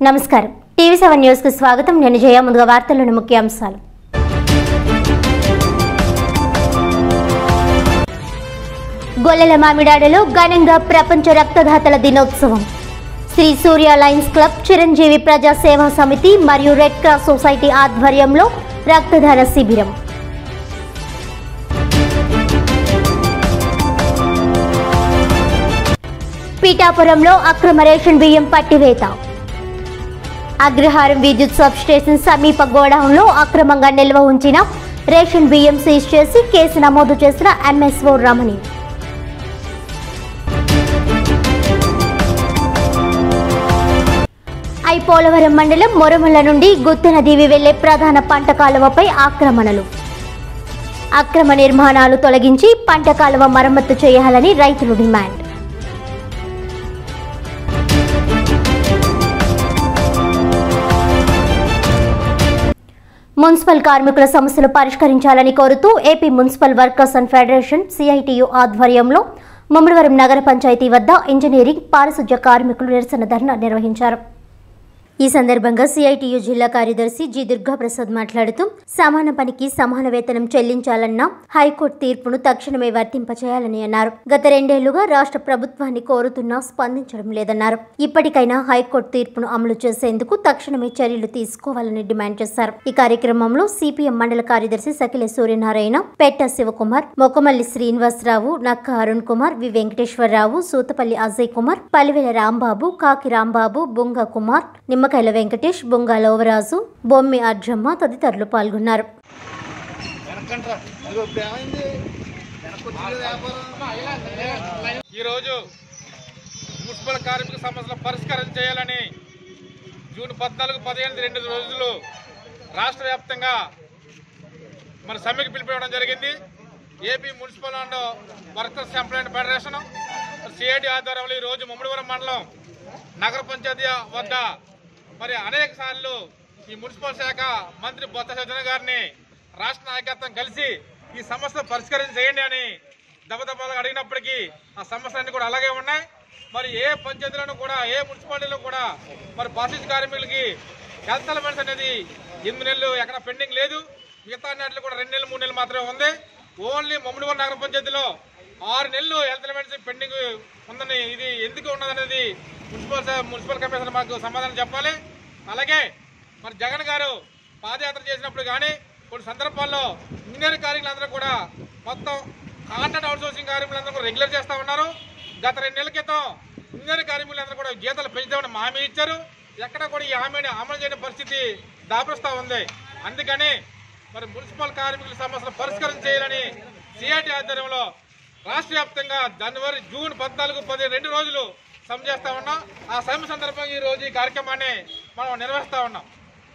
నమస్కారం TV seven news కు స్వాగతం నేను జయ ముందుగా వార్తల్లోని ముఖ్యాంశాలు గొల్లెల మామిడాడలో ఘనంగా ప్రపంచ రక్తదాతల దినోత్సవం శ్రీ సూర్య లయన్స్ క్లబ్ చిరంజీవి ప్రజా సేవా సమితి మరియు రెడ్ క్రాస్ సొసైటీ ఆధ్వర్యంలో రక్తదాన శిబిరం పీఠాపురంలో అక్రమ రేషన్ బియ్యం పట్టివేత అగ్రహారం విద్యుత్ సబ్ స్టేషన్ సమీప గోడౌన్లో అక్రమంగా నిల్వ ఉంచిన రేషన్ బియ్యం సీజ్ చేసి కేసు నమోదు చేసిన ఎంఎస్ఓ రమణి ఐ పోలవరం మండలం మొరమల నుండి గుత్తెన దీవి వెళ్లే ప్రధాన పంట కాలువపై ఆక్రమణలు అక్రమ నిర్మాణాలు తొలగించి పంట కాలువ మరమ్మతు చేయాలని రైతులు డిమాండ్ మున్సిపల్ కార్మికుల సమస్యలు పరిష్కరించాలని కోరుతూ AP municipal workers and federation CITU ఆధ్వర్యంలో ముమ్మడివరం నగర పంచాయతీ వద్ద ఇంజనీరింగ్ పారిశుధ్య కార్మికులు నిరసన ధర్నా నిర్వహించారు ఈ సందర్భంగా సిఐటియు జిల్లా కార్యదర్శి జి దుర్గాప్రసాద్ మాట్లాడుతూ సమాన పనికి సమాన వేతనం చెల్లించాలన్న హైకోర్టు తీర్పును తక్షణమే వర్తింపచేయాలని అన్నారు గత రెండేళ్లుగా రాష్ట్ర ప్రభుత్వాన్ని కోరుతున్నా స్పందించడం లేదన్నారు ఇప్పటికైనా హైకోర్టు తీర్పును అమలు చేసేందుకు తక్షణమే చర్యలు తీసుకోవాలని డిమాండ్ చేశారు ఈ కార్యక్రమంలో సిపిఎం మండల కార్యదర్శి సకిల సూర్యనారాయణ పెట్ట శివకుమార్ మొక్కమల్లి శ్రీనివాసరావు నక్క అరుణ్ కుమార్ వి వెంకటేశ్వరరావు సూతపల్లి అజయ్ కుమార్ పలివెల రాంబాబు కాకి రాంబాబు బొంగ కుమార్ నిమ్మకాయల వెంకటేష్ బొంగ లోవరాజు బొమ్మి అర్జమ్మ తదితరులు పాల్గొన్నారు వెనకంట్రా ఇదిగో ఇప్పుడు ఏమైంది వెనకొచ్చింది వ్యాపారం ఈరోజు మున్సిపల్ కార్మిక సమస్యల పరిష్కారం చేయాలని జూన్ పద్నాలుగు పదిహేను రెండు రోజులు రాష్ట్ర వ్యాప్తంగా మన సమ్మెకి పిలిపివ్వడం జరిగింది AP municipal and workers employment federation CIT ఆధ్వర్యంలో ఈరోజు ముమ్మడివరం మండలం నగర పంచాయతీ వద్ద మరి అనేక సార్లు ఈ మున్సిపల్ శాఖ మంత్రి బొత్స సత్యనారాయణ గారిని రాష్ట్ర నాయకత్వం కలిసి ఈ సమస్యను పరిష్కారం చేయండి అని దెబ్బదెబ్బలు అడిగినప్పటికీ ఆ సమస్యలన్నీ కూడా అలాగే ఉన్నాయి మరి ఏ పంచాయతీలను కూడా ఏ మున్సిపాలిటీలో కూడా మరి బాసిస్ కార్మికులకి హెల్త్ అలవెన్స్ అనేది ఎనిమిది నెలలు ఎక్కడ పెండింగ్ లేదు మిగతా నెలలు కూడా రెండు నెలలు మూడు నెలలు మాత్రమే ఉంది ఓన్లీ మమ్మడివరం నగర పంచాయతీలో ఆరు నెలలు హెల్త్ అలవెన్స్ పెండింగ్ ఉందని ఇది ఎందుకు ఉన్నదనేది మున్సిపల్ సా- మున్సిపల్ కమిషనర్ మాకు సమాధానం చెప్పాలి అలాగే మరి జగన్ గారు పాదయాత్ర చేసినప్పుడు కానీ కొన్ని సందర్భాల్లో ఇంజనీరింగ్ కార్మికులందరూ కూడా మొత్తం కాంట్రాక్ట్ అవుట్సోర్సింగ్ కార్మికులందరూ కూడా రెగ్యులర్ చేస్తూ ఉన్నారు గత రెండు నెలల క్రితం ఇంజనీరింగ్ కార్మికులందరూ కూడా జీతాలు పెంచుతామని హామీ ఇచ్చారు ఎక్కడ కూడా ఈ హామీని అమలు చేయని పరిస్థితి దాపరుస్తూ ఉంది అందుకని మరి మున్సిపల్ కార్మికుల సమస్యలు పరిష్కారం చేయాలని సిఐటి ఆధ్వర్యంలో రాష్ట్ర వ్యాప్తంగా జనవరి జూన్ పద్నాలుగు పది రెండు రోజులు సమ్మె చేస్తా ఉన్నాం ఆ సమ్మె సందర్భంగా ఈ రోజు ఈ కార్యక్రమాన్ని మనం నిర్వహిస్తా ఉన్నాం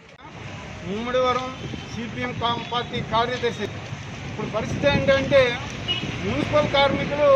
ముమ్మడివరం సిపిఎం పార్టీ కార్యదర్శి ఇప్పుడు పరిస్థితి ఏంటంటే మున్సిపల్ కార్మికులు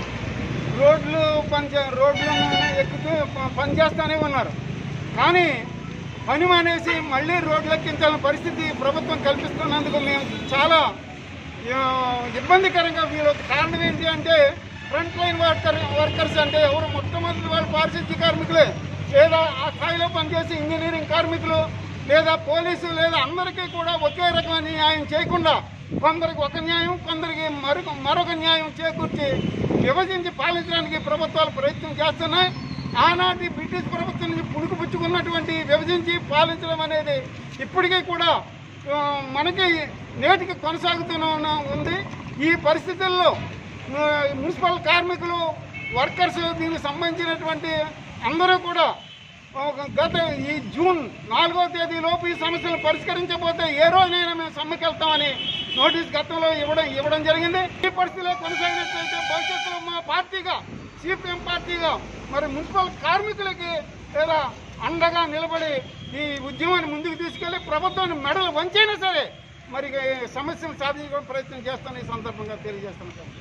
రోడ్లు పనిచే రోడ్లను ఎక్కుతూ ప- పనిచేస్తూనే ఉన్నారు కానీ పని మానేసి మళ్ళీ రోడ్లు ఎక్కించాలని పరిస్థితి ప్రభుత్వం కల్పిస్తున్నందుకు మేము చాలా ఆ, ఇబ్బందికరంగా ఫీల్ అవుతుంది కారణం ఏంటి అంటే ఫ్రంట్ లైన్ వర్కర్ వర్కర్స్ అంటే ఎవరు మొట్టమొదటి వాళ్ళు పారిశుద్ధ్య కార్మికులే లేదా ఆ స్థాయిలో పనిచేసే ఇంజనీరింగ్ కార్మికులు లేదా పోలీసు లేదా అందరికీ కూడా ఒకే రకమైన న్యాయం చేయకుండా కొందరికి ఒక న్యాయం కొందరికి మరొక మరొక న్యాయం చేకూర్చి విభజించి పాలించడానికి ప్రభుత్వాలు ప్రయత్నం చేస్తున్నాయి ఆనాటి బ్రిటిష్ ప్రభుత్వం నుంచి పుణుకుపుచ్చుకున్నటువంటి విభజించి పాలించడం అనేది ఇప్పటికీ కూడా ఆ, మనకి నేటికి కొనసాగుతూనే ఉన్న- ఉంది ఈ పరిస్థితుల్లో ఆ, మున్సిపల్ కార్మికులు వర్కర్స్ దీనికి సంబంధించినటువంటి అందరూ కూడా ఒక గత ఈ జూన్ నాలుగో తేదీ లోపు ఈ సమస్యలు పరిష్కరించకపోతే ఏ రోజైనా మేము సమ్మెకి వెళ్తామని నోటీస్ గతంలో ఇవ్వడం ఇవ్వడం జరిగింది ఈ పరిస్థితిలో కొనసాగినట్లయితే భవిష్యత్తులో మా పార్టీగా సిపిఎం పార్టీగా మరి మున్సిపల్ కార్మికులకి లేదా అండగా నిలబడి ఈ ఉద్యమాన్ని ముందుకు తీసుకెళ్లి ప్రభుత్వాన్ని మెడలు వంచైనా సరే మరి ఈ సమస్యను సాధించడం ప్రయత్నం చేస్తాను ఈ సందర్భంగా తెలియజేస్తున్నాను సార్.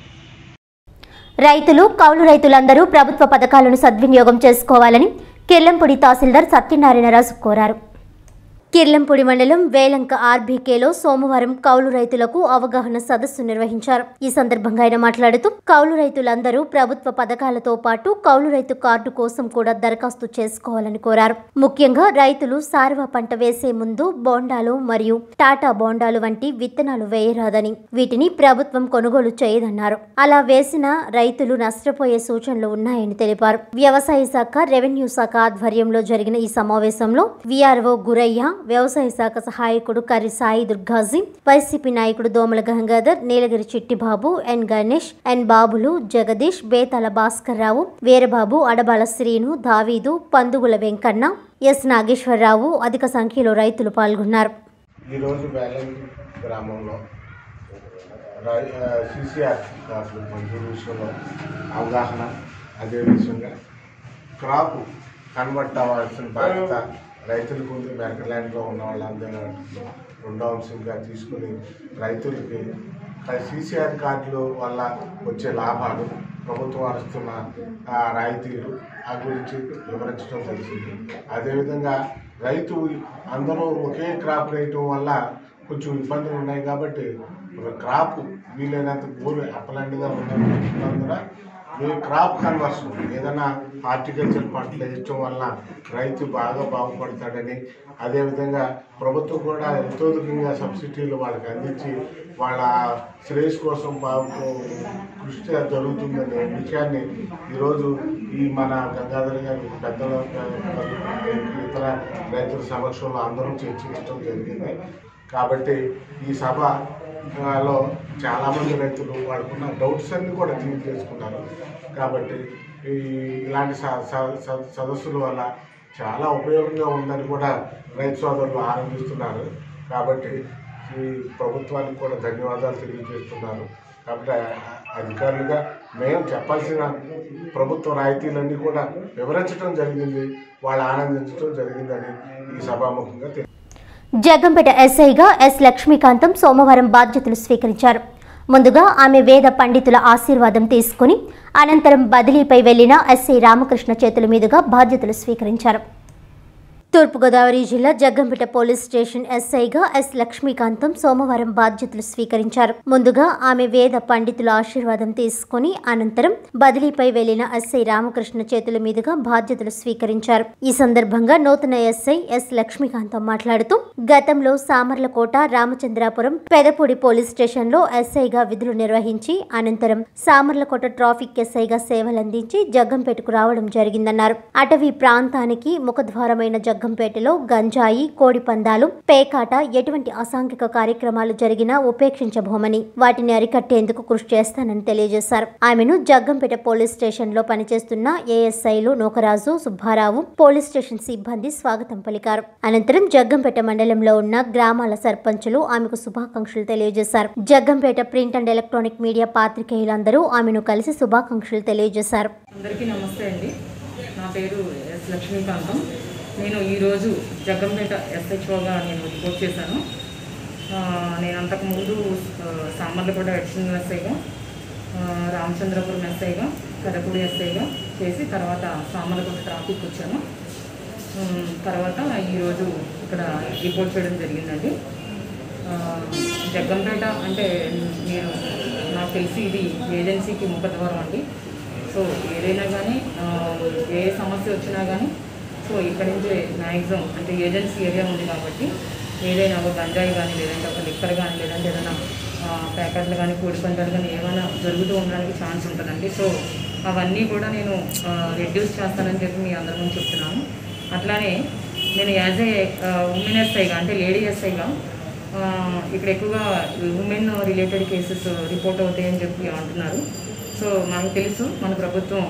రైతులు కౌలు రైతులందరూ ప్రభుత్వ పథకాలను సద్వినియోగం చేసుకోవాలని కెల్లంపూడి తహసీల్దార్ సత్యనారాయణరాజు కోరారు కిర్లంపూడి మండలం వేలంక ఆర్బీకేలో సోమవారం కౌలు రైతులకు అవగాహన సదస్సు నిర్వహించారు ఈ సందర్భంగా ఆయన మాట్లాడుతూ కౌలు రైతులందరూ ప్రభుత్వ పథకాలతో పాటు కౌలు రైతు కార్డు కోసం కూడా దరఖాస్తు చేసుకోవాలని కోరారు ముఖ్యంగా రైతులు సారవ పంట వేసే ముందు బోండాలు మరియు టాటా బోండాలు వంటి విత్తనాలు వేయరాదని వీటిని ప్రభుత్వం కొనుగోలు చేయదన్నారు అలా వేసిన రైతులు నష్టపోయే సూచనలు ఉన్నాయని తెలిపారు వ్యవసాయ శాఖ రెవెన్యూ శాఖ ఆధ్వర్యంలో జరిగిన ఈ సమావేశంలో విఆర్ఓ గురయ్య వ్యవసాయ శాఖ సహాయకుడు కర్రి సాయి దుర్గాజీ వైసీపీ నాయకుడు దోమల గంగాధర్ నీలగిరి చిట్టిబాబు ఎన్ గణేష్ ఎన్ బాబులు జగదీష్ బేతాల భాస్కర్ రావు వీరబాబు అడబాల శ్రీను దావీదు పందుగుల వెంకన్న ఎస్ నాగేశ్వరరావు అధిక సంఖ్యలో రైతులు పాల్గొన్నారు ఈరోజు వేలంగి గ్రామంలో సిసిఆర్ కార్డులు మంజూరు విషయంలో అవగాహన అదే విషయంగా క్రాప్ కన్వర్ట్ అవ్వాల్సిన బాధ్యత రైతులకు ఉంది మెరకల్యాండ్లో ఉన్న వాళ్ళందరూ రెండో అంశంగా తీసుకుని రైతులకి సిసిఆర్ కార్డులు వల్ల వచ్చే లాభాలు ప్రభుత్వం వస్తున్న ఆ, రాయితీలు ఆ గురించి వివరించడం జరిగింది అదేవిధంగా రైతు అందరూ ఒకే క్రాప్ వేయటం వల్ల కొంచెం ఇబ్బందులు ఉన్నాయి కాబట్టి ఒక క్రాప్ వీలైనంత ఊరు అప్పలండిగా ఉన్నందున ఈ క్రాప్ కన్వర్షన్ ఏదైనా హార్టికల్చర్ పంటలు వేయటం వల్ల రైతు బాగా బాగుపడతాడని అదేవిధంగా ప్రభుత్వం కూడా ఎంతోదికంగా సబ్సిడీలు వాళ్ళకి అందించి వాళ్ళ శ్రేయస్ కోసం బాగు కృషి జరుగుతుందనే విషయాన్ని ఈరోజు ఈ మన గంగాధర్ గారి పెద్దల ఇతర రైతుల సమక్షంలో అందరూ చర్చించడం జరిగింది కాబట్టి ఈ సభ ఆ, లో చాలామంది రైతులు వాళ్ళకున్న డౌట్స్ అన్ని కూడా క్లియర్ చేసుకున్నారు కాబట్టి ఈ ఇలాంటి స- స- స- సదస్సుల వల్ల చాలా ఉపయోగంగా ఉందని కూడా రైతు సోదరులు ఆనందిస్తున్నారు కాబట్టి ఈ ప్రభుత్వానికి కూడా ధన్యవాదాలు తెలియజేస్తున్నారు కాబట్టి ఆ- అధికారులుగా మేము చెప్పాల్సిన ప్రభుత్వ రాయితీలన్నీ కూడా వివరించడం జరిగింది వాళ్ళు ఆనందించడం జరిగిందని ఈ సభాముఖంగా తెలియ జగ్గంపేట ఎస్ఐగా ఎస్ లక్ష్మీకాంతం సోమవారం బాధ్యతలు స్వీకరించారు ముందుగా ఆమె వేద పండితుల ఆశీర్వాదం తీసుకుని అనంతరం బదిలీపై వెళ్లిన ఎస్ఐ రామకృష్ణ చేతుల మీదుగా బాధ్యతలు స్వీకరించారు తూర్పుగోదావరి జిల్లా జగ్గంపేట పోలీస్ స్టేషన్ ఎస్ఐగా ఎస్ లక్ష్మీకాంతం సోమవారం బాధ్యతలు స్వీకరించారు ముందుగా ఆమె వేద పండితుల ఆశీర్వాదం తీసుకుని అనంతరం బదిలీపై వెళ్లిన ఎస్ఐ రామకృష్ణ చేతుల మీదుగా బాధ్యతలు స్వీకరించారు ఈ సందర్భంగా నూతన ఎస్ఐ ఎస్ లక్ష్మీకాంతం మాట్లాడుతూ గతంలో సామర్లకోట రామచంద్రాపురం పెదపూడి పోలీస్ స్టేషన్లో ఎస్ఐగా విధులు నిర్వహించి అనంతరం సామర్లకోట ట్రాఫిక్ ఎస్ఐగా సేవలందించి జగ్గంపేటకు రావడం జరిగిందన్నారు అటవీ ప్రాంతానికి ముఖద్వారమైన జగ్గంపేటలో గంజాయి కోడి పందాలు పేకాట ఎటువంటి అసాంఘిక కార్యక్రమాలు జరిగినా ఉపేక్షించబోమని వాటిని అరికట్టేందుకు కృషి చేస్తానని తెలియజేశారు ఆమెను జగ్గంపేట పోలీస్ స్టేషన్ లో పనిచేస్తున్న ఏఎస్ఐలు నూకరాజు సుబ్బారావు పోలీస్ స్టేషన్ సిబ్బంది స్వాగతం పలికారు అనంతరం జగ్గంపేట మండలంలో ఉన్న గ్రామాల సర్పంచులు ఆమెకు శుభాకాంక్షలు తెలియజేశారు Jaggampeta print and electronic media పాత్రికేయులందరూ ఆమెను కలిసి శుభాకాంక్షలు తెలియజేశారు అందరికీ నమస్తే అండి నా పేరు ఎస్ లక్ష్మీకాంతం నేను ఈరోజు జగ్గంపేట ఎస్హెచ్ఓగా నేను రిపోర్ట్ చేశాను ఆ, నేను అంతకుముందు ఆ, సామర్లకోట ఎడిషనల్ ఎస్ఐగా ఆ, రామచంద్రపురం ఎస్ఐగా పెదపూడి ఎస్ఐగా చేసి తర్వాత సామర్లకోట ట్రాఫిక్ వచ్చాను ఉమ్, తర్వాత ఈరోజు ఇక్కడ రిపోర్ట్ చేయడం జరిగిందండి ఆ, జగ్గంపేట అంటే మీరు నాకు తెలిసి ఇది ఏజెన్సీకి ముఖద్వారం అండి సో ఏదైనా కానీ ఆ, ఏ సమస్య వచ్చినా కానీ సో ఇక్కడి నుంచే మ్యాక్సిమం అంటే ఏజెన్సీ ఏరియా ఉంది కాబట్టి ఏదైనా ఒక గంజాయి కానీ లేదంటే ఒక లిక్కర్ కానీ లేదంటే ఏదైనా ఆ, ప్యాకెట్లు కానీ కోడి పందాలు కానీ ఏమైనా జరుగుతూ ఉండడానికి ఛాన్స్ ఉంటుందండి సో అవన్నీ కూడా నేను రెడ్యూస్ చేస్తానని చెప్పి మీ అందరి ముందు చెప్తున్నాను అట్లానే నేను యాజ్ ఏ ఉమెన్ ఎస్ఐగా అంటే లేడీ ఎస్ఐగా ఆ, ఇక్కడ ఎక్కువగా ఉమెన్ రిలేటెడ్ కేసెస్ రిపోర్ట్ అవుతాయని చెప్పి అంటున్నారు సో మనకు తెలుసు మన ప్రభుత్వం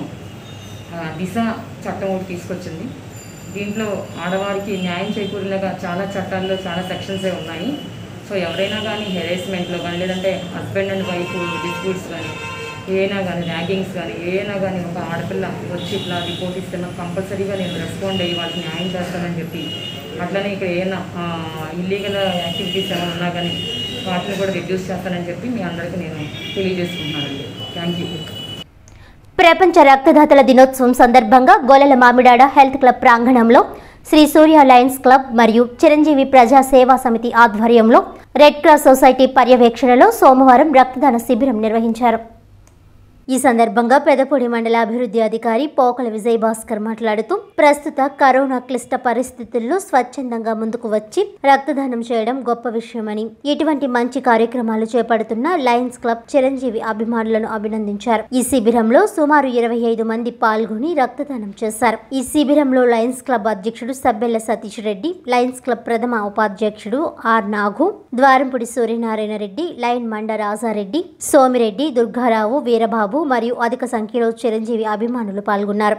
ఆ, దిశ చట్టం ఒకటి తీసుకొచ్చింది దీంట్లో ఆడవారికి న్యాయం చేకూరేలాగా చాలా చట్టాల్లో చాలా సెక్షన్సే ఉన్నాయి సో ఎవరైనా కానీ హెరాస్మెంట్లో కానీ లేదంటే హస్బెండ్ అండ్ వైఫ్ డిస్ప్యూట్స్ కానీ ఏమైనా కానీ ర్యాగింగ్స్ కానీ ఏమైనా కానీ ఒక ఆడపిల్ల వచ్చి ఇట్లా రిపోర్ట్ ఇస్తే నాకు కంపల్సరీగా నేను రెస్పాండ్ అయ్యి వాళ్ళకి న్యాయం చేస్తానని చెప్పి అట్లనే ఇక్కడ ఏమైనా ఇల్లీగల్ యాక్టివిటీస్ ఏమైనా ఉన్నా కానీ వాటిని కూడా రిడ్యూస్ చేస్తానని చెప్పి మీ అందరికీ నేను తెలియజేసుకుంటున్నానండి థ్యాంక్ యూ ప్రపంచ రక్తదాతల దినోత్సవం సందర్భంగా గొల్లల మామిడాడ హెల్త్ క్లబ్ ప్రాంగణంలో శ్రీ సూర్య లయన్స్ క్లబ్ మరియు చిరంజీవి ప్రజా సేవా సమితి ఆధ్వర్యంలో రెడ్ క్రాస్ సొసైటీ పర్యవేక్షణలో సోమవారం రక్తదాన శిబిరం నిర్వహించారు ఈ సందర్భంగా పెదపూడి మండల అభివృద్ధి అధికారి పోకల విజయ్ భాస్కర్ మాట్లాడుతూ ప్రస్తుత కరోనా క్లిష్ట పరిస్థితుల్లో స్వచ్ఛందంగా ముందుకు వచ్చి రక్తదానం చేయడం గొప్ప విషయమని ఇటువంటి మంచి కార్యక్రమాలు చేపడుతున్న లయన్స్ క్లబ్ చిరంజీవి అభిమానులను అభినందించారు ఈ శిబిరంలో సుమారు ఇరవై ఐదు మంది పాల్గొని రక్తదానం చేశారు ఈ శిబిరంలో లయన్స్ క్లబ్ అధ్యక్షుడు సబ్బెల్ల సతీష్ రెడ్డి లయన్స్ క్లబ్ ప్రథమ ఉపాధ్యక్షుడు ఆర్ నాగు ద్వారంపుడి సూర్యనారాయణ రెడ్డి లయన్ మండ రాజారెడ్డి సోమిరెడ్డి దుర్గారావు వీరబాబు మరియు అధిక సంఖ్యలో చిరంజీవి అభిమానులు పాల్గొన్నారు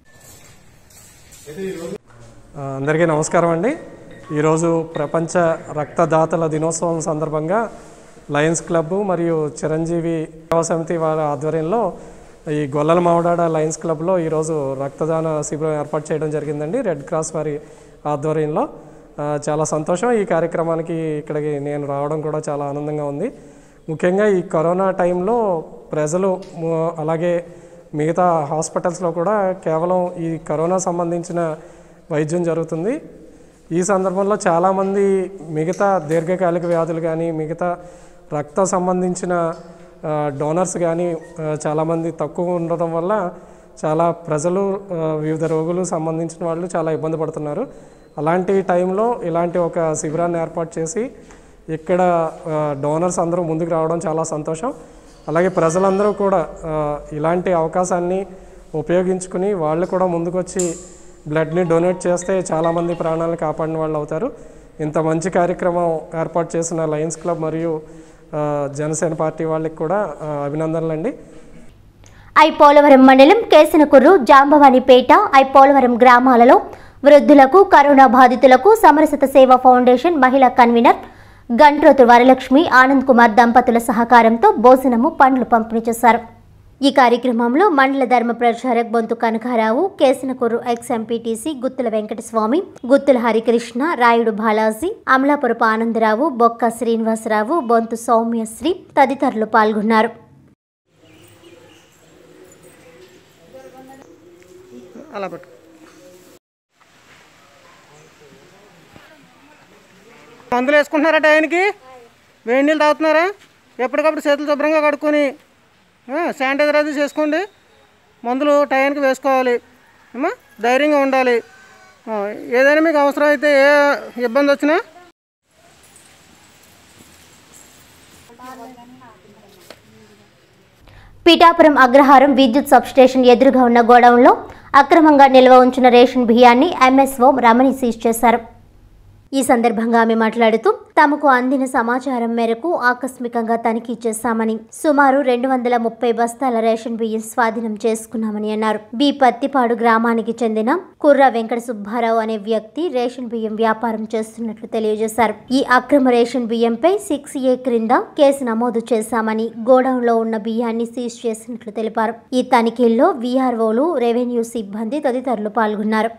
ఆ, అందరికీ నమస్కారం అండి ఈరోజు ప్రపంచ రక్తదాతల దినోత్సవం సందర్భంగా లయన్స్ క్లబ్ మరియు చిరంజీవి సేవా సమితి వారి ఆధ్వర్యంలో ఈ గొల్లల మావడాడ లయన్స్ క్లబ్లో ఈరోజు రక్తదాన శిబిరం ఏర్పాటు చేయడం జరిగిందండి రెడ్ క్రాస్ వారి ఆధ్వర్యంలో ఆ, చాలా సంతోషం ఈ కార్యక్రమానికి ఇక్కడికి నేను రావడం కూడా చాలా ఆనందంగా ఉంది ముఖ్యంగా ఈ కరోనా టైంలో ప్రజలు ము- అలాగే మిగతా హాస్పిటల్స్లో కూడా కేవలం ఈ కరోనా సంబంధించిన వైద్యం జరుగుతుంది ఈ సందర్భంలో చాలామంది మిగతా దీర్ఘకాలిక వ్యాధులు కానీ మిగతా రక్త సంబంధించిన ఆ, డోనర్స్ కానీ ఆ, చాలామంది తక్కువ ఉండడం వల్ల చాలా ప్రజలు ఆ, వివిధ రోగులు సంబంధించిన వాళ్ళు చాలా ఇబ్బంది పడుతున్నారు అలాంటి టైంలో ఇలాంటి ఒక శిబిరాన్ని ఏర్పాటు చేసి ఇక్కడ ఆ, డోనర్స్ అందరూ ముందుకు రావడం చాలా సంతోషం అలాగే ప్రజలందరూ కూడా ఆ, ఇలాంటి అవకాశాన్ని ఉపయోగించుకుని వాళ్ళు కూడా ముందుకొచ్చి బ్లడ్ని డొనేట్ చేస్తే చాలామంది ప్రాణాలను కాపాడిన వాళ్ళు అవుతారు ఇంత మంచి కార్యక్రమం ఏర్పాటు చేసిన లయన్స్ క్లబ్ మరియు ఆ, జనసేన పార్టీ వాళ్ళకి కూడా ఆ, అభినందనలండి ఐ పోలవరం మండలం కేసనకుర్రు జాంబవానిపేట ఐ పోలవరం గ్రామాలలో వృద్ధులకు కరోనా బాధితులకు సమరసత సేవా ఫౌండేషన్ మహిళా కన్వీనర్ గంట్రోతు వరలక్ష్మి ఆనంద్ కుమార్ దంపతుల సహకారంతో భోజనము పండ్లు పంపిణీ చేశారు ఈ కార్యక్రమంలో మండల ధర్మ ప్రచారక్ బొంతు కనకారావు కేసనకూరు ఎక్స్ ఎంపీటీసీ గుత్తుల వెంకటస్వామి గుత్తుల హరికృష్ణ రాయుడు బాలాజీ అమలాపురపు ఆనందరావు బొక్క శ్రీనివాసరావు బొంతు సౌమ్యశ్రీ తదితరులు పాల్గొన్నారు అలా పెట్టు మందులు వేసుకుంటున్నారా టైంకి వేడి నీళ్ళు తాగుతున్నారా ఎప్పటికప్పుడు చేతులు శుభ్రంగా కడుక్కొని ఆ, శానిటైజర్ అది చేసుకోండి మందులు టైంకి వేసుకోవాలి అమ్మా ధైర్యంగా ఉండాలి ఆ, ఏదైనా మీకు అవసరం అయితే ఏ ఇబ్బంది వచ్చినా పిఠాపురం అగ్రహారం విద్యుత్ సబ్స్టేషన్ ఎదురుగా ఉన్న గోడౌన్లో అక్రమంగా నిల్వ ఉంచిన రేషన్ బియ్యాన్ని ఎంఎస్ఓ రమణి సీజ్ చేశారు ఈ సందర్భంగా ఆమె మాట్లాడుతూ తమకు అందిన సమాచారం మేరకు ఆకస్మికంగా తనిఖీ చేశామని సుమారు రెండు వందల ముప్పై బస్తాల రేషన్ బియ్యం స్వాధీనం చేసుకున్నామని అన్నారు బి పత్తిపాడు గ్రామానికి చెందిన కుర్ర వెంకట సుబ్బారావు అనే వ్యక్తి రేషన్ బియ్యం వ్యాపారం చేస్తున్నట్లు తెలియజేశారు ఈ అక్రమ రేషన్ బియ్యంపై సిక్స్ ఏ క్రింద కేసు నమోదు చేశామని గోడౌన్లో ఉన్న బియ్యాన్ని సీజ్ చేసినట్లు తెలిపారు ఈ తనిఖీల్లో వీఆర్ఓలు రెవెన్యూ సిబ్బంది తదితరులు పాల్గొన్నారు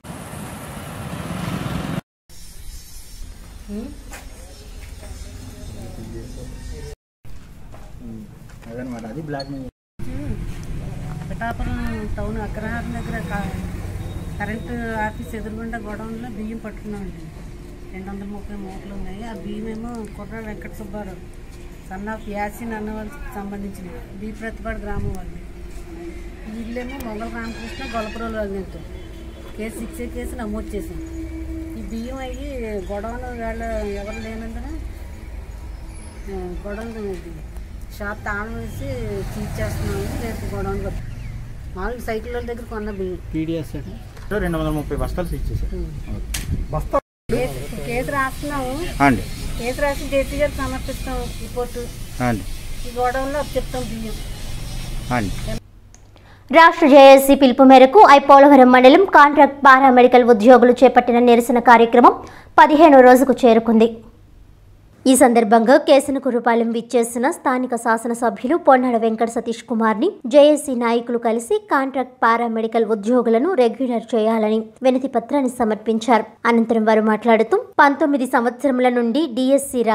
పిఠాపురం టౌన్ అగ్రహారం దగ్గర క- కరెంటు ఆఫీస్ ఎదురుగుండా గొడవలో బియ్యం పట్టుకున్నామండి రెండు వందల ముప్పై మూటలు ఉన్నాయి ఆ బియ్యం ఏమో కుర్ర వెంకట సుబ్బారావు సన్ ఆఫ్ యాసిన్ అన్న వాళ్ళకి సంబంధించిన బీ ప్రతిపాడు గ్రామం వాళ్ళు వీళ్ళేమో మొగల రామకృష్ణ గొలపురోలు వాళ్ళంటే కేసు సిక్స్ కేసు నమోదు చేసాం ఈ బియ్యం అయ్యి గొడవను వేళ ఎవరు లేనందున ఆ, గొడవను ఇది షాప్ తాళం వేసి తీర్చేస్తున్నాము రేపు గొడవను మామూలుగా సైకిల్ వాళ్ళ దగ్గర కొన్న బియ్యం పీడిఎస్ రెండు వందల ముప్పై బస్తాలు స్విచ్ చేశారు కేసు కేసు రాస్తున్నాము అండి కేసు రాసి జేసీ గారు సమర్పిస్తాం రిపోర్టు అండి ఈ గొడవల్లో చెప్తాం బియ్యం అండి రాష్ట్ర జేఏసీ పిలుపు మేరకు ఐ పోలవరం మండలం కాంట్రాక్ట్ పారామెడికల్ ఉద్యోగులు చేపట్టిన నిరసన కార్యక్రమం పదిహేనో రోజుకు చేరుకుంది ఈ సందర్భంగా కేసనకురుపాలెం విచ్చేసిన స్థానిక శాసనసభ్యులు పొన్నాడ వెంకట సతీష్ కుమార్ని జేఏసీ నాయకులు కలిసి కాంట్రాక్ట్ పారామెడికల్ ఉద్యోగులను రెగ్యులర్ చేయాలని వినతి పత్రాన్ని సమర్పించారు అనంతరం వారు మాట్లాడుతూ పంతొమ్మిది సంవత్సరముల నుండి డిఎస్సి రాసి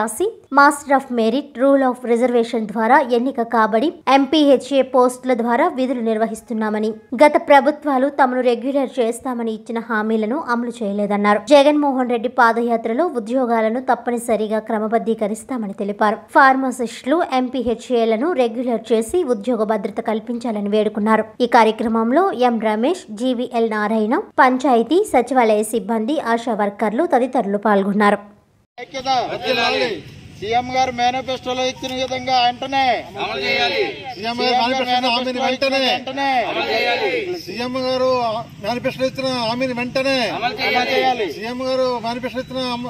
master of merit rule of reservation ద్వారా ఎన్నిక కాబడి ఎంపీహెచ్ఏ పోస్టుల ద్వారా విధులు నిర్వహిస్తున్నామని గత ప్రభుత్వాలు తమను రెగ్యులర్ చేస్తామని ఇచ్చిన హామీలను అమలు చేయలేదన్నారు జగన్మోహన్ రెడ్డి పాదయాత్రలో ఉద్యోగాలను తప్పనిసరిగా క్రమబద్ధీకరిస్తామని తెలిపారు ఫార్మసిస్టులు ఎంపీహెచ్ఏలను రెగ్యులర్ చేసి ఉద్యోగ భద్రత కల్పించాలని వేడుకున్నారు ఈ కార్యక్రమంలో ఎం రమేష్ జీవీఎల్ నారాయణ పంచాయతీ సచివాలయ సిబ్బంది ఆశా వర్కర్లు తదితరులు పాల్గొన్నారు ఐక్యత సీఎం గారు మేనిఫెస్టోలో ఇచ్చిన విధంగా వెంటనే అమలు చేయాలి. సీఎం గారు మేనిఫెస్టో హామీని వెంటనే వెంటనే సీఎం గారు మేనిఫెస్టో ఇచ్చిన హామీని వెంటనే అమలు చేయాలి. సీఎం గారు మేనిఫెస్టో ఇచ్చిన హామ-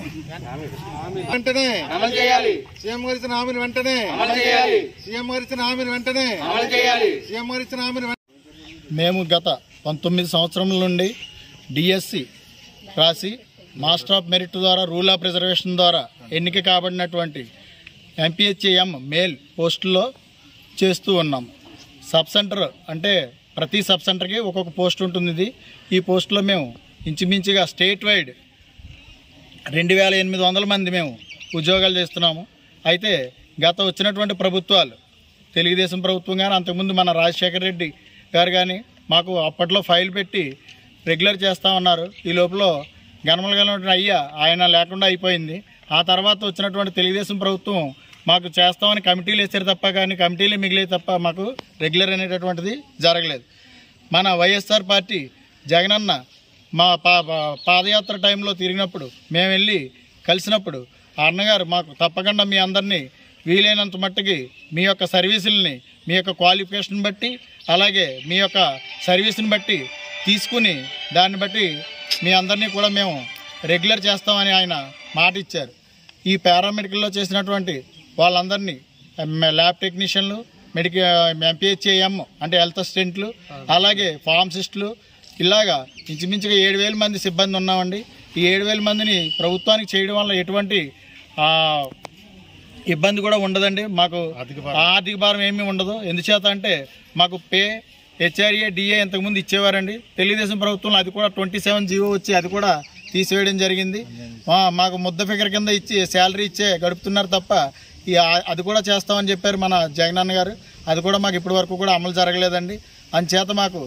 వెంటనే అమలు చేయాలి. సీఎం గారు ఇచ్చిన హామీని వెంటనే అమలు చేయాలి. సీఎం గారు ఇచ్చిన హామీని వెంటనే అమలు చేయాలి. సీఎం గారు ఇచ్చిన హామీని వెంటనే మేము గత పంతొమ్మిది సంవత్సరముల నుండి డిఎస్సి రాసి మాస్టర్ ఆఫ్ మెరిట్ ద్వారా రూల్ ఆఫ్ రిజర్వేషన్ ద్వారా ఎన్నిక కాబడినటువంటి ఎంపీహెచ్ఏఎం మేల్ పోస్టుల్లో చేస్తూ ఉన్నాం సబ్ సెంటర్ అంటే ప్రతి సబ్ సెంటర్కి ఒక్కొక్క పోస్ట్ ఉంటుంది ఇది ఈ పోస్టులో మేము ఇంచుమించుగా స్టేట్ వైడ్ రెండు వేల ఎనిమిది వందల మంది మేము ఉద్యోగాలు చేస్తున్నాము అయితే గత వచ్చినటువంటి ప్రభుత్వాలు తెలుగుదేశం ప్రభుత్వం కానీ అంతకుముందు మన రాజశేఖర రెడ్డి గారు కానీ మాకు అప్పట్లో ఫైల్ పెట్టి రెగ్యులర్ చేస్తా ఉన్నారు ఈ లోపల గనమలగల అయ్యా ఆయన లేకుండా అయిపోయింది ఆ తర్వాత వచ్చినటువంటి తెలుగుదేశం ప్రభుత్వం మాకు చేస్తామని కమిటీలు వేసారు తప్ప కానీ కమిటీలు మిగిలే తప్ప మాకు రెగ్యులర్ అనేటటువంటిది జరగలేదు మన వైఎస్ఆర్ పార్టీ జగనన్న మా పా పా- పాదయాత్ర టైంలో తిరిగినప్పుడు మేము వెళ్ళి కలిసినప్పుడు ఆ అన్నగారు మాకు తప్పకుండా మీ అందరినీ వీలైనంత మట్టుకి మీ యొక్క సర్వీసుల్ని మీ యొక్క క్వాలిఫికేషన్ బట్టి అలాగే మీ యొక్క సర్వీస్ని బట్టి తీసుకుని దాన్ని బట్టి మీ అందరినీ కూడా మేము రెగ్యులర్ చేస్తామని ఆయన మాట ఇచ్చారు ఈ పారామెడికల్లో చేసినటువంటి వాళ్ళందరినీ ఎం- ల్యాబ్ టెక్నీషియన్లు మెడికల్ ఎంపీహెచ్ఏఎం అంటే హెల్త్ అసిస్టెంట్లు అలాగే ఫార్మసిస్టులు ఇలాగా ఇంచుమించుగా ఏడు వేల మంది సిబ్బంది ఉన్నామండి ఈ ఏడు వేల మందిని ప్రభుత్వానికి చేయడం వల్ల ఎటువంటి ఆ, ఇబ్బంది కూడా ఉండదండి మాకు ఆర్థిక భారం ఏమీ ఉండదు ఎందుచేత అంటే మాకు పే హెచ్ఆర్ఏ డిఏ ఇంతకుముందు ఇచ్చేవారండి తెలుగుదేశం ప్రభుత్వంలో అది కూడా ట్వంటీ సెవెన్ జీవో వచ్చి అది కూడా తీసివేయడం జరిగింది ఆ, మాకు ముద్ద ఫిగర్ కింద ఇచ్చి శాలరీ ఇచ్చే గడుపుతున్నారు తప్ప ఈ ఆ- అది కూడా చేస్తామని చెప్పారు మన జగనన్న గారు అది కూడా మాకు ఇప్పటి వరకు కూడా అమలు జరగలేదండి అంచేత మాకు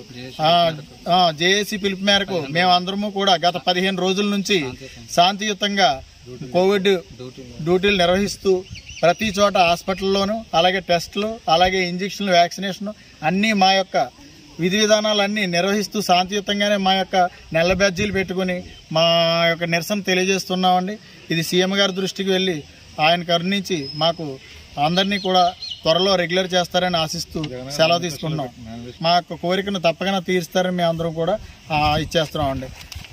జేఏసీ పిలుపు మేరకు మేమందరము కూడా గత పదిహేను రోజుల నుంచి శాంతియుతంగా కోవిడ్ డ్యూటీలు నిర్వహిస్తూ ప్రతి చోట హాస్పిటల్లోనూ అలాగే టెస్టులు అలాగే ఇంజక్షన్లు వ్యాక్సినేషన్ అన్నీ మా యొక్క విధి విధానాలన్నీ నిర్వహిస్తూ శాంతియుతంగానే మా యొక్క నెల బ్యాడ్జీలు పెట్టుకుని మా యొక్క నిరసన తెలియజేస్తున్నామండి ఇది సీఎం గారి దృష్టికి వెళ్ళి ఆయన కరుణించి మాకు అందరినీ కూడా త్వరలో రెగ్యులర్ చేస్తారని ఆశిస్తూ సెలవు తీసుకుంటున్నాం మా యొక్క కోరికను తప్పకుండా తీరుస్తారని మేము అందరం కూడా ఆ, ఇచ్చేస్తున్నామండి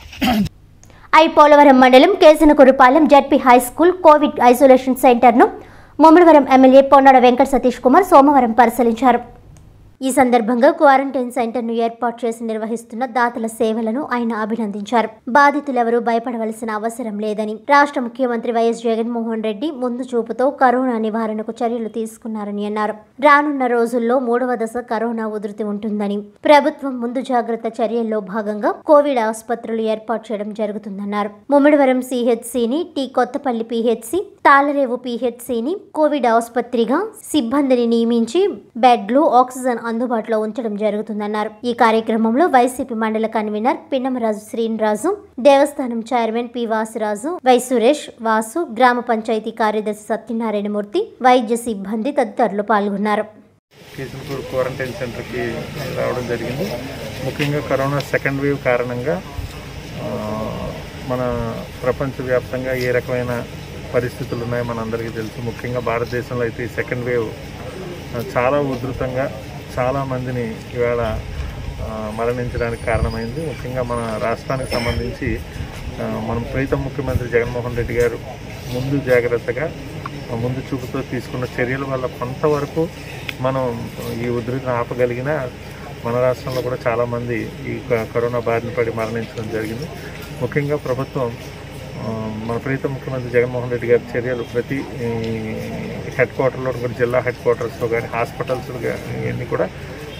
ఐ పోలవరం మండలం కేసనకురుపాలెం ZP high school covid isolation సెంటర్ను ముమ్మడివరం ఎమ్మెల్యే పొన్నాడ వెంకట సతీష్ కుమార్ సోమవారం పరిశీలించారు ఈ సందర్భంగా క్వారంటైన్ సెంటర్ను ఏర్పాటు చేసి నిర్వహిస్తున్న దాతల సేవలను ఆయన అభినందించారు బాధితులెవరూ భయపడవలసిన అవసరం లేదని రాష్ట్ర ముఖ్యమంత్రి వైఎస్ జగన్మోహన్ రెడ్డి ముందు చూపుతో కరోనా నివారణకు చర్యలు తీసుకున్నారని అన్నారు రానున్న రోజుల్లో మూడవ దశ కరోనా ఉధృతి ఉంటుందని ప్రభుత్వం ముందు జాగ్రత్త చర్యల్లో భాగంగా కోవిడ్ ఆసుపత్రులు ఏర్పాటు చేయడం జరుగుతుందన్నారు ముమ్మిడివరం సిహెచ్సిని టి కొత్తపల్లి పిహెచ్సి తాళరేవు పిహెచ్సిని కోవిడ్ ఆసుపత్రిగా సిబ్బందిని నియమించి బెడ్లు ఆక్సిజన్ అందుబాటులో ఉంచడం జరుగుతుందన్నారు ఈ కార్యక్రమంలో వైసీపీ మండల కన్వీనర్ పిన్నమరాజు శ్రీనిరాజు దేవస్థానం chairman P Vasiraju Y Suresh Vasu గ్రామ పంచాయతీ కార్యదర్శి సత్యనారాయణమూర్తి వైద్య సిబ్బంది తదితరులు పాల్గొన్నారు కేసులపూర్ క్వారంటైన్ సెంటర్కి రావడం జరిగింది ముఖ్యంగా కరోనా సెకండ్ వేవ్ కారణంగా ఆ, మన ప్రపంచవ్యాప్తంగా ఏ రకమైన పరిస్థితులు ఉన్నాయో మనందరికీ తెలుసు ముఖ్యంగా భారతదేశంలో అయితే ఈ సెకండ్ వేవ్ ఆ, చాలా ఉధృతంగా చాలామందిని ఇవాళ ఆ, మరణించడానికి కారణమైంది ముఖ్యంగా మన రాష్ట్రానికి సంబంధించి ఆ, మన ప్రీతం ముఖ్యమంత్రి జగన్మోహన్ రెడ్డి గారు ముందు జాగ్రత్తగా ఆ, ముందు చూపుతో తీసుకున్న చర్యల వల్ల కొంతవరకు మనం ఈ ఉధృతిని ఆపగలిగిన మన రాష్ట్రంలో కూడా చాలామంది ఈ క- కరోనా బారిన పడి మరణించడం జరిగింది ముఖ్యంగా ప్రభుత్వం ఆ, మన ప్రీతం ముఖ్యమంత్రి జగన్మోహన్ రెడ్డి గారి చర్యలు ప్రతి ఈ, హెడ్ క్వార్టర్లో కూడా జిల్లా హెడ్ క్వార్టర్స్లో కానీ హాస్పిటల్స్ ఇవన్నీ కూడా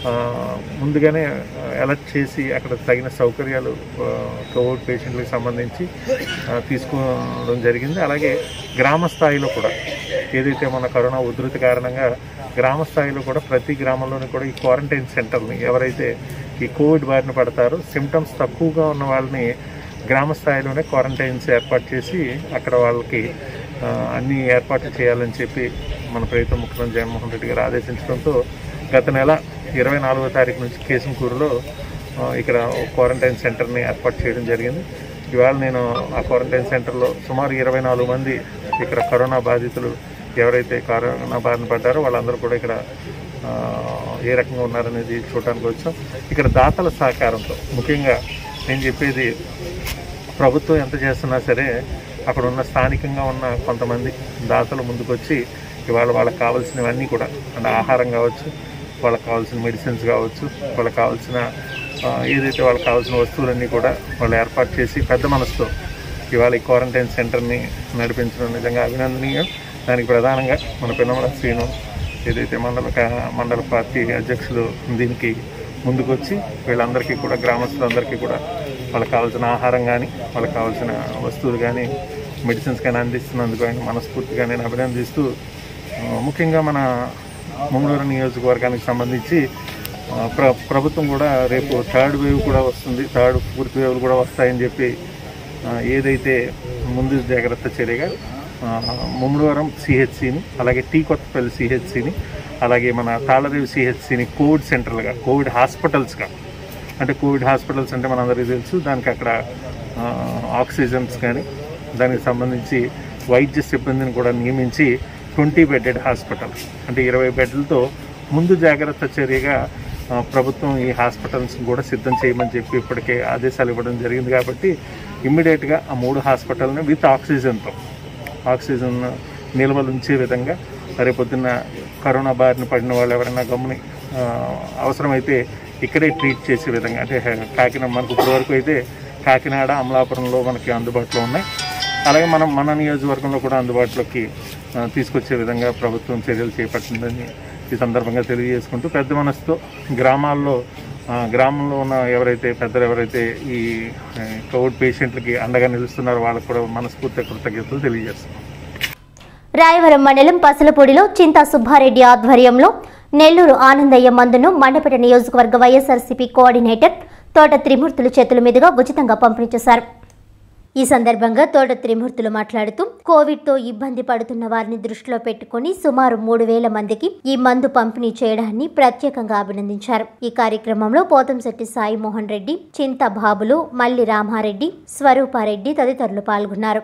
ఆ, ముందుగానే అలర్ట్ చేసి అక్కడ తగిన సౌకర్యాలు ఆ, కోవిడ్ పేషెంట్లకు సంబంధించి ఆ, తీసుకోవడం జరిగింది అలాగే గ్రామ స్థాయిలో కూడా ఏదైతే మన కరోనా ఉధృతి కారణంగా గ్రామ స్థాయిలో కూడా ప్రతి గ్రామంలోనూ కూడా ఈ క్వారంటైన్ సెంటర్ని ఎవరైతే ఈ కోవిడ్ బారిన పడతారో సిమ్టమ్స్ తక్కువగా ఉన్న వాళ్ళని గ్రామ స్థాయిలోనే క్వారంటైన్స్ ఏర్పాటు చేసి అక్కడ వాళ్ళకి ఆ, అన్ని ఏర్పాట్లు చేయాలని చెప్పి మన ప్రభుత్వ ముఖ్యమంత్రి జగన్మోహన్ రెడ్డి గారు ఆదేశించడంతో గత నెల ఇరవై నాలుగో తారీఖు నుంచి కేశంకూరులో ఆ, ఇక్కడ ఒక క్వారంటైన్ సెంటర్ని ఏర్పాటు చేయడం జరిగింది ఇవాళ నేను ఆ క్వారంటైన్ సెంటర్లో సుమారు ఇరవై నాలుగు మంది ఇక్కడ కరోనా బాధితులు ఎవరైతే కరోనా బారిన పడ్డారో వాళ్ళందరూ కూడా ఇక్కడ ఆ, ఏ రకంగా ఉన్నారనేది చూడడానికి వచ్చాం ఇక్కడ దాతల సహకారంతో ముఖ్యంగా నేను చెప్పేది ప్రభుత్వం ఎంత చేస్తున్నా సరే అక్కడ ఉన్న స్థానికంగా ఉన్న కొంతమంది దాతలు ముందుకొచ్చి ఇవాళ వాళ్ళకి కావాల్సినవన్నీ కూడా అంటే ఆహారం కావచ్చు వాళ్ళకి కావాల్సిన మెడిసిన్స్ కావచ్చు వాళ్ళకి కావాల్సిన ఆ, ఏదైతే వాళ్ళకి కావాల్సిన వస్తువులన్నీ కూడా వాళ్ళు ఏర్పాటు చేసి పెద్ద మనసుతో ఇవాళ ఈ క్వారంటైన్ సెంటర్ని నడిపించడం నిజంగా అభినందనీయం దానికి ప్రధానంగా మన పిన్నమల శ్రీను ఏదైతే మండల కా- మండల పార్టీ అధ్యక్షులు దీనికి ముందుకొచ్చి వీళ్ళందరికీ కూడా గ్రామస్తులందరికీ కూడా వాళ్ళకి కావాల్సిన ఆహారం కానీ వాళ్ళకి కావాల్సిన వస్తువులు కానీ మెడిసిన్స్ కానీ అందిస్తున్నందుకు ఆయన మనస్ఫూర్తిగా నేను అభినందిస్తూ ఆ, ముఖ్యంగా మన మంగళూరు నియోజకవర్గానికి సంబంధించి ఆ, ప్ర ప్రభుత్వం కూడా రేపు థర్డ్ వేవ్ కూడా వస్తుంది థర్డ్ ఫోర్త్ వేవ్ కూడా వస్తాయని చెప్పి ఆ, ఏదైతే ముందు జాగ్రత్త చర్యగా ఆ, ముమ్మడివరం సిహెచ్సిని అలాగే టీ కొత్తపల్లి సిహెచ్సిని అలాగే మన తాళరేవి సిహెచ్సిని కోవిడ్ సెంటర్లుగా కోవిడ్ హాస్పిటల్స్గా అంటే కోవిడ్ హాస్పిటల్స్ అంటే మనందరికీ తెలుసు దానికి అక్కడ ఆ, ఆక్సిజన్స్ కానీ దానికి సంబంధించి వైద్య సిబ్బందిని కూడా నియమించి ట్వంటీ బెడెడ్ హాస్పిటల్ అంటే ఇరవై బెడ్లతో ముందు జాగ్రత్త చర్యగా ఆ, ప్రభుత్వం ఈ హాస్పిటల్స్ కూడా సిద్ధం చేయమని చెప్పి ఇప్పటికే ఆదేశాలు ఇవ్వడం జరిగింది కాబట్టి ఇమ్మీడియట్గా ఆ మూడు హాస్పిటల్ని విత్ ఆక్సిజన్తో ఆక్సిజన్ నిల్వలు ఉంచే విధంగా రేపొద్దున్న కరోనా బారిన పడిన వాళ్ళు ఎవరైనా గమ్ముని ఆ, అవసరమైతే ఇక్కడే ట్రీట్ చేసే విధంగా అంటే హె- కాకినాడ మనకు ఇప్పటివరకు అయితే కాకినాడ అమలాపురంలో మనకి అందుబాటులో ఉన్నాయి అలాగే మనం మన నియోజకవర్గంలో కూడా అందుబాటులోకి ఆ, తీసుకొచ్చే విధంగా ప్రభుత్వం చర్యలు చేపట్టిందని ఈ సందర్భంగా తెలియజేసుకుంటూ పెద్ద మనసుతో గ్రామాల్లో ఆ, గ్రామంలో ఉన్న ఎవరైతే పెద్దలు ఎవరైతే ఈ ఆ, కోవిడ్ పేషెంట్లకి అండగా నిలుస్తున్నారో వాళ్ళకు కూడా మనస్ఫూర్తి కృతజ్ఞతలు తెలియజేస్తున్నాం రాయవరం మండలం పసలపూడిలో చింతా సుబ్బారెడ్డి ఆధ్వర్యంలో నెల్లూరు ఆనందయ్య మందును మండపేట నియోజకవర్గ వైఎస్ఆర్సీపీ కోఆర్డినేటర్ తోట త్రిమూర్తుల చేతుల మీదుగా ఉచితంగా పంపిణీ చేశారు ఈ సందర్భంగా తోట త్రిమూర్తులు మాట్లాడుతూ కోవిడ్ తో ఇబ్బంది పడుతున్న వారిని దృష్టిలో పెట్టుకుని సుమారు మూడు వేల మందికి ఈ మందు పంపిణీ చేయడాన్ని ప్రత్యేకంగా అభినందించారు ఈ కార్యక్రమంలో పోతంశెట్టి సాయి మోహన్ రెడ్డి చింత బాబులు మల్లి రామారెడ్డి స్వరూపారెడ్డి తదితరులు పాల్గొన్నారు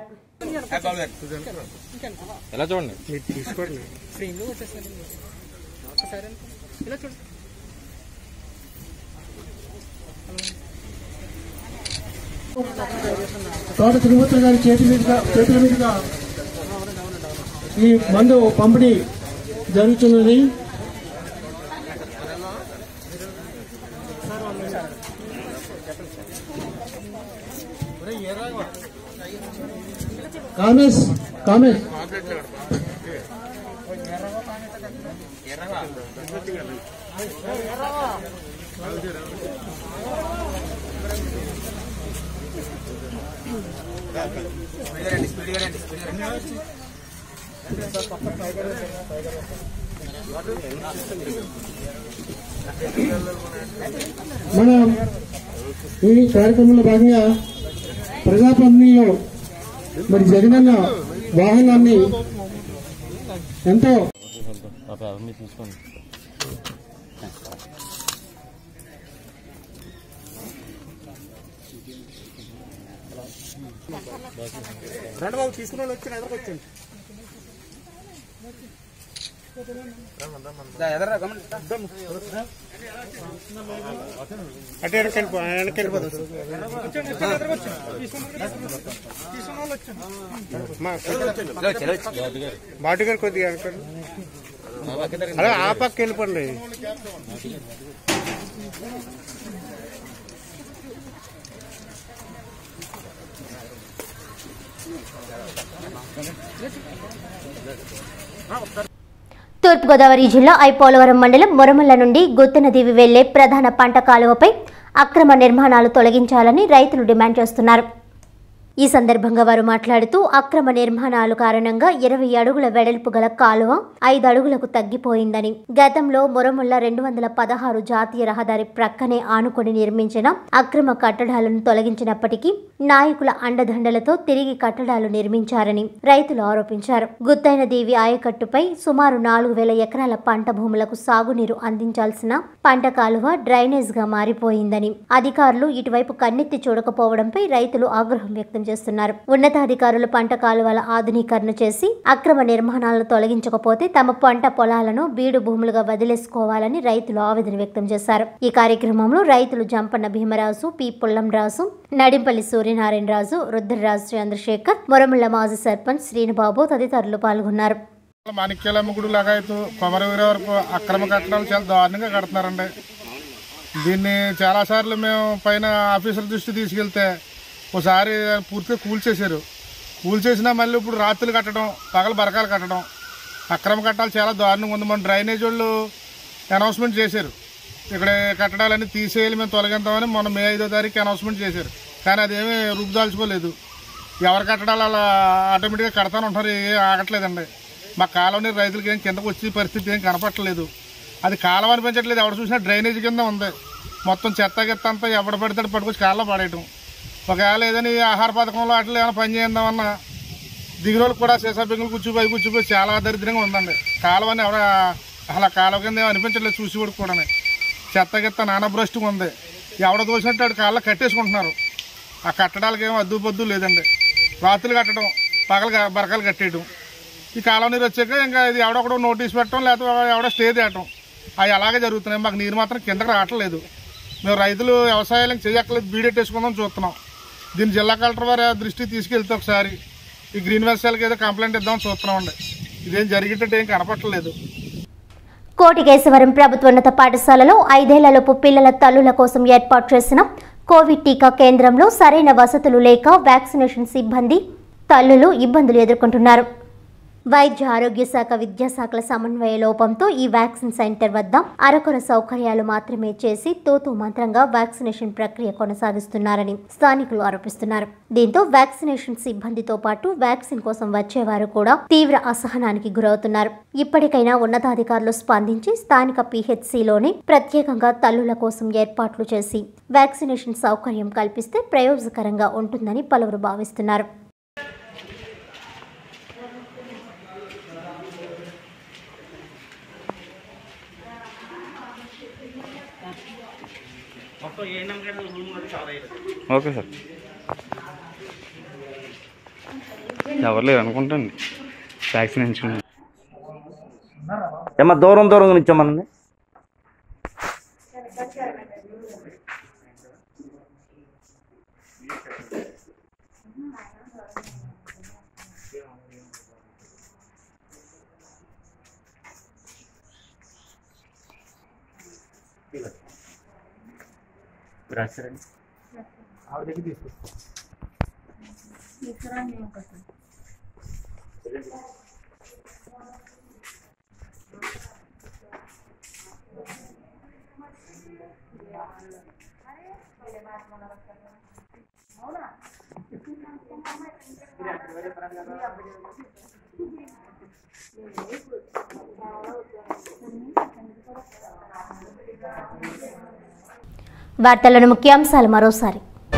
ఎలా చూడండి తోట తిరుమూర్తులు గారి చేతి మీదుగా చేతుల మీదుగా ఈ మందు పంపిణీ జరుగుతున్నది కామేష్ కామేష్ మనం ఈ కార్యక్రమంలో భాగంగా ప్రజా పంపిణీలో మరి జగనన్న వాహనాన్ని ఎంతో తీసుకోండి రెండు బాబు తీసుకున్న వాళ్ళు వచ్చి ఎదరకొచ్చండి అటు వెనక్కి వెళ్ళిపో వెనక్కి వెళ్ళిపోదు బాటు గారు కొద్దిగా వెనకండి అలా ఆ పక్క వెళ్ళిపోండి తూర్పుగోదావరి జిల్లా ఐపోలవరం మండలం మొరమల్ల నుండి గుత్తనదీవి వెళ్లే ప్రధాన పంట కాలువపై అక్రమ నిర్మాణాలు తొలగించాలని రైతులు డిమాండ్ చేస్తున్నారు ఈ సందర్భంగా వారు మాట్లాడుతూ అక్రమ నిర్మాణాలు కారణంగా ఇరవై అడుగుల వెడల్పు గల కాలువ ఐదు అడుగులకు తగ్గిపోయిందని గతంలో మొరముల్ల రెండు వందల పదహారు జాతీయ రహదారి ప్రక్కనే ఆనుకొని నిర్మించిన అక్రమ కట్టడాలను తొలగించినప్పటికీ నాయకుల అండదండలతో తిరిగి కట్టడాలు నిర్మించారని రైతులు ఆరోపించారు గుత్తైన దేవి ఆయకట్టుపై సుమారు నాలుగు వేల ఎకరాల పంట భూములకు సాగునీరు అందించాల్సిన పంట కాలువ డ్రైనేజ్ గా మారిపోయిందని అధికారులు ఇటువైపు కన్నెత్తి చూడకపోవడంపై రైతులు ఆగ్రహం వ్యక్తం చేస్తున్నారు ఉన్నతాధికారులు పంట కాలువల ఆధునీకరణ చేసి అక్రమ నిర్మాణాలను తొలగించకపోతే తమ పంట పొలాలను బీడు భూములుగా వదిలేసుకోవాలని రైతులు ఆవేదన వ్యక్తం చేశారు ఈ కార్యక్రమంలో రైతులు జంపన్న భీమరాజు పి పుల్లం రాజు నడింపల్లి సూర్యనారాయణ రాజు రుద్రరాజు చంద్రశేఖర్ మొరముళ్ల మాజీ సర్పంచ్ శ్రీనుబాబు తదితరులు పాల్గొన్నారు మాణిక్యాలమ్మ గుడి లగాయతు కొమరవీర వరకు అక్రమ కట్టడాలు చాలా దారుణంగా కడుతున్నారండి దీన్ని చాలాసార్లు మేము పైన ఆఫీసర్ దృష్టి తీసుకెళ్తే ఒకసారి పూర్తిగా కూల్చేశారు కూల్చేసినా మళ్ళీ ఇప్పుడు రాత్రులు కట్టడం పగల బరకాలు కట్టడం అక్రమ కట్టాలు చాలా దారుణంగా ఉంది మన డ్రైనేజ్ వాళ్ళు అనౌన్స్మెంట్ చేశారు ఇక్కడ కట్టడాలన్నీ తీసేయాలి మేము తొలగిద్దామని మొన్న మే ఐదో తారీఖు అనౌన్స్మెంట్ చేశారు కానీ అదేమీ రూపుదాల్చుకోలేదు ఎవరి కట్టడాలు అలా ఆటోమేటిక్గా కడతానే ఉంటారు ఏ ఆగట్లేదండి మా కాలువని రైతులకి ఏం కిందకు వచ్చే పరిస్థితి ఏం కనపట్టలేదు అది కాలువ అనిపించట్లేదు ఎవరు చూసినా డ్రైనేజ్ కింద ఉంది మొత్తం చెత్త గిత్త అంతా ఎవడ పడితే పట్టుకొచ్చి కాళ్ళలో పడేయటం ఒకవేళ ఏదైనా ఈ ఆహార పథకంలో అట్లా ఏమైనా పని చేద్దామన్నా దిగురోళ్ళు కూడా సీసా పెంగులు కూర్చుపోయి కూర్చుపోయి చాలా దరిద్రంగా ఉందండి కాలువని ఎవడ అసలు ఆ కాలువ కింద ఏం అనిపించట్లేదు చూసి కూడా కూడా చెత్త గిత్త నానా భ్రష్టుగా ఉంది ఎవడ దోసినట్టు ఆడు కాళ్ళ కట్టేసుకుంటున్నారు ఆ కట్టడాలకి ఏమో అద్దు పొద్దు లేదండి రాత్రులు కట్టడం పగలు క- బరకలు కట్టేయడం ఈ కాలం నీరు వచ్చాక ఇంకా ఇది ఎవడొకడో నోటీస్ పెట్టడం లేకపోతే ఎవడో స్టే తేయటం అవి అలాగే జరుగుతున్నాయి మాకు నీరు మాత్రం కిందకి రావట్లేదు మేము రైతులు వ్యవసాయాలకు చేయక్కలేదు బీడెట్టేసుకుందాం చూస్తున్నాం దీన్ని జిల్లా కలెక్టర్ వారి దృష్టికి తీసుకెళ్తే ఒకసారి ఈ గ్రీన్ వెల్సాలకి ఏదో కంప్లైంట్ ఇద్దామని చూస్తున్నామండి ఇదేం జరిగేటట్టు ఏం కనపట్టలేదు కోటికేశవరం ప్రభుత్వోన్నత పాఠశాలలో ఐదేళ్లలోపు పిల్లల తల్లుల కోసం ఏర్పాటు చేసిన కోవిడ్ టీకా కేంద్రంలో సరైన వసతులు లేక వ్యాక్సినేషన్ సిబ్బంది తల్లులు ఇబ్బందులు ఎదుర్కొంటున్నారు వైద్య ఆరోగ్య శాఖ విద్యాశాఖల సమన్వయ లోపంతో ఈ వ్యాక్సిన్ సెంటర్ వద్ద అరకొర సౌకర్యాలు మాత్రమే చేసి తూతూ మంత్రంగా వ్యాక్సినేషన్ ప్రక్రియ కొనసాగిస్తున్నారని స్థానికులు ఆరోపిస్తున్నారు దీంతో వ్యాక్సినేషన్ సిబ్బందితో పాటు వ్యాక్సిన్ కోసం వచ్చేవారు కూడా తీవ్ర అసహనానికి గురవుతున్నారు ఇప్పటికైనా ఉన్నతాధికారులు స్పందించి స్థానిక పిహెచ్సిలోనే ప్రత్యేకంగా తల్లుల కోసం ఏర్పాట్లు చేసి వ్యాక్సినేషన్ సౌకర్యం కల్పిస్తే ప్రయోజనకరంగా ఉంటుందని పలువురు భావిస్తున్నారు ఓకే సార్ ఎవరు లేరు అనుకుంటండి వ్యాక్సిన్ ఎంచుకున్నాను ఏమన్నా దూరం దూరంగా నిచ్చమనండి రాశారండి ఆవిడ దగ్గర తీసుకొస్తాం వార్తలను ముఖ్యాంశాలు మరోసారి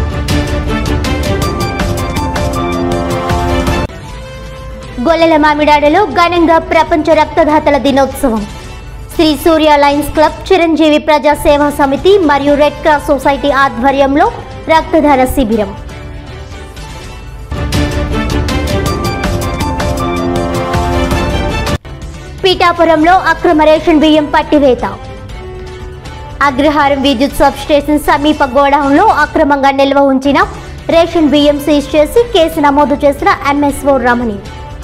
గొల్లెల మామిడాడలో ఘనంగా ప్రపంచ రక్తదాతల దినోత్సవం శ్రీ సూర్య లయన్స్ క్లబ్ చిరంజీవి ప్రజా సేవా సమితి మరియు రెడ్ క్రాస్ సొసైటీ ఆధ్వర్యంలో రక్తదాన శిబిరం పీఠాపురంలో అక్రమ రేషన్ బియ్యం పట్టివేత అగ్రహారం విద్యుత్ సబ్ స్టేషన్ సమీప గోడౌన్లో అక్రమంగా నిల్వ ఉంచిన రేషన్ బియ్యం సీజ్ చేసి కేసు నమోదు చేసిన ఎంఎస్ఓ రమణి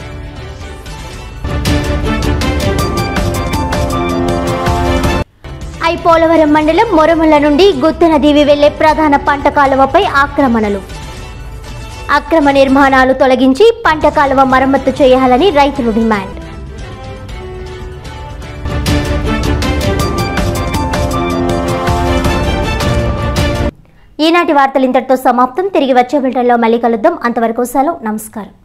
ఐ పోలవరం మండలం మొరమల్ల నుండి గుత్తెనదీవి వెళ్లే ప్రధాన పంట కాలువపై ఆక్రమణలు అక్రమ నిర్మాణాలు తొలగించి పంట కాలువ మరమ్మతు చేయాలని రైతులు డిమాండ్ ఈనాటి వార్తలు ఇంతటితో సమాప్తం తిరిగి వచ్చే బిల్టన్లో మళ్ళీ కలుద్దాం అంతవరకు సెలవు నమస్కారం